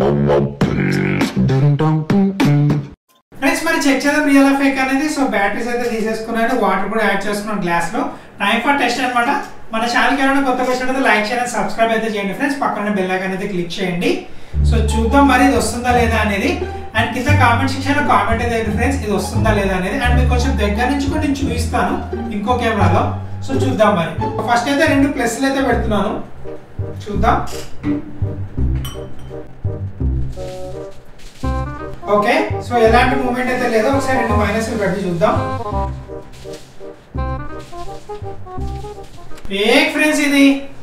friends మరి check చేద్దాం real fake అనేది సో బ్యాటరీస్ అయితే తీసేసుకున్నాను వాటర్ కూడా యాడ్ చేసుకున్నాను గ్లాస్ లో టైం ఫర్ టెస్ట్ అనమాట మన ఛానల్కి ఎవరైనా కొత్తగా వచ్చినట్టు లైక్ చేయండి సబ్స్క్రైబ్ అయితే చేయండి ఫ్రెండ్స్ పక్కన బెల్ ఐకాన్ అయితే క్లిక్ చేయండి సో చూద్దాం మరి ఇది వస్తుందా లేదా అనేది అండ్ కింద కామెంట్ సెక్షన్ లో కామెంట్ అయితే ఫ్రెండ్స్ ఇది వస్తుందా లేదా అనేది అండ్ మీకు కొంచెం దగ్గర నుంచి కూడా నేను చూపిస్తాను ఇంకో కెమెరాలో సో చూద్దాం మరి ఫస్ట్ అయితే రెండు ప్లస్లు అయితే పెడుతున్నాను చూద్దాం ఓకే సో ఎలాంటి మూమెంట్ అయితే లేదో ఒకసారి రెండు మైనస్ పెట్టి చూద్దాం ఫేక్ ఫ్రెండ్స్ ఇది